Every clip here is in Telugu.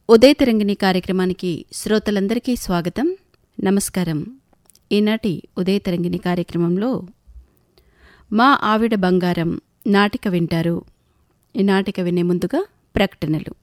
ఉదయ తరంగిణి కార్యక్రమానికి శ్రోతలందరికీ స్వాగతం నమస్కారం ఈనాటి ఉదయ తరంగిణి కార్యక్రమంలో మా ఆవిడ బంగారం నాటిక వింటారు ఈ నాటిక వినే ముందుగా ప్రకటనలు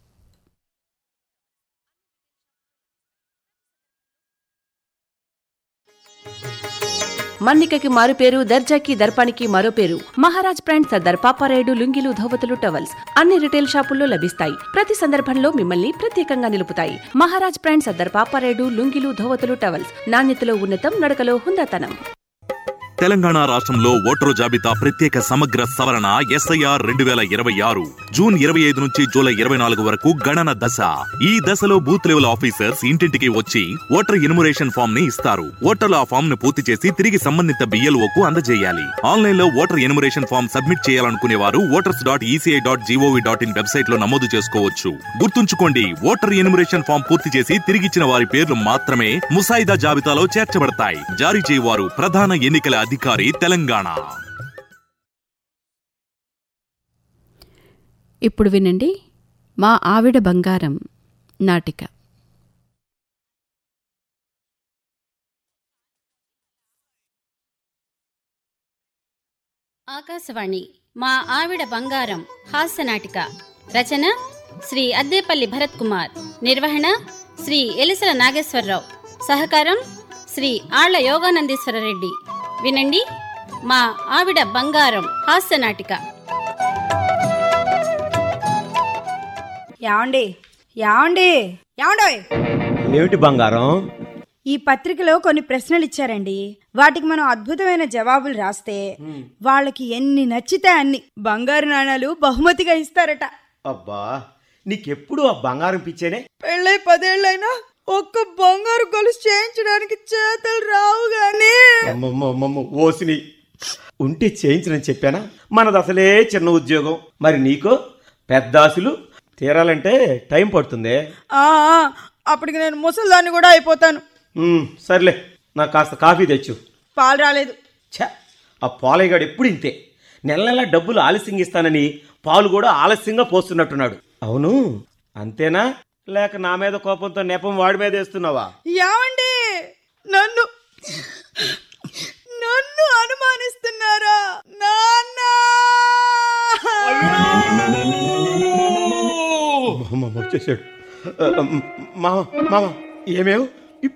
మన్నికకి మారు పేరు దర్జాకి దర్పానికి మరో పేరు మహారాజ్ బ్రాండ్ సర్దార్ పాపారాయుడు లుంగిలు ధోవతులు టవల్స్ అన్ని రిటైల్ షాపుల్లో లభిస్తాయి ప్రతి సందర్భంలో మిమ్మల్ని ప్రత్యేకంగా నిలుపుతాయి మహారాజ్ బ్రాండ్ సర్దార్ పాపారాయుడు లుంగిలు ధోవతులు టవల్స్ నాణ్యతలో ఉన్నతం నడకలో హుందాతనం తెలంగాణ రాష్ట్రంలో ఓటరు జాబితా ప్రత్యేక సమగ్ర సవరణ ఎస్ఐఆర్ రెండు వేల ఇరవై ఆరు జూన్ ఇరవై ఐదు నుంచి జూలై ఇరవై నాలుగు వరకు గణన దశ ఈ దశలో బూత్ లెవెల్ ఆఫీసర్స్ ఇంటింటికి వచ్చి ఓటర్ ఇన్మురేషన్ ఫామ్ ని ఇస్తారు ఓటర్లు ఆ ఫామ్ ను పూర్తి చేసి తిరిగి సంబంధిత బిఎల్ఓ కు అందజేయాలి ఆన్లైన్ లో ఓటర్ ఇన్మురేషన్ ఫామ్ సబ్మిట్ చేయాలనుకునే వారు voters dot ECI dot GOV dot in website లో నమోదు చేసుకోవచ్చు గుర్తుంచుకోండి ఓటర్ ఇన్మురేషన్ ఫామ్ పూర్తి చేసి తిరిగిచ్చిన వారి పేర్లు మాత్రమే ముసాయిదా జాబితాలో చేర్చబడతాయి జారీ చేయవారు ప్రధాన ఎన్నికల అధికారి తెలంగాణ ఇప్పుడు వినండి మా ఆవిడ బంగారం నాటిక ఆకాశవాణి మా ఆవిడ బంగారం హాస్యనాటిక రచన శ్రీ అద్దేపల్లి భరత్ కుమార్ నిర్వహణ శ్రీ ఎలిసల నాగేశ్వరరావు సహకారం శ్రీ ఆళ్ల యోగానందీశ్వరరెడ్డి వినండి మా ఆవిడ బంగారం హాస్యనాటిక యాండి యాండి యాండోయ్ ఏమిటి బంగారం ఈ పత్రికలో కొన్ని ప్రశ్నలు ఇచ్చారండి వాటికి మనం అద్భుతమైన జవాబులు రాస్తే వాళ్ళకి ఎన్ని నచ్చితే అన్ని బంగారు నాణాలు బహుమతిగా ఇస్తారట అబ్బా నీకెప్పుడు ఆ బంగారం పిచ్చేనే పెళ్ళై పదేళ్ళైనా ఒక్క బంగారు గొలుసు చేయించడానికి చేతలు రావు గాని అమ్మమ్మమ్మమ్మ, ఓసిని ఉంటే చేయించనని చెప్పానా మనది అసలే చిన్న ఉద్యోగం మరి నీకో పెద్ద ఆశలు తీరాలంటే టైం పడుతుందే ఆ, ఆ, అప్పటికి నేను ముసలిదాన్ని కూడా అయిపోతాను ఉమ్, సర్లే నాకు కాస్త కాఫీ తెచ్చు పాలు రాలేదు ఛ ఆ పాలయ్యగాడు ఎప్పుడు ఇంతే నెల నెల డబ్బులు ఆలస్యంగా ఇస్తానని పాలు కూడా ఆలస్యంగా పోస్తున్నట్టున్నాడు అవును అంతేనా లేక నా మీద కోపంతో నెపం వాడి మీద వేస్తున్నావా ఏమండి నన్ను నన్ను అనుమానిస్తున్నారా నాన్న అమ్మమ్మ వచ్చేసాడు మామ మామ ఏమేవ్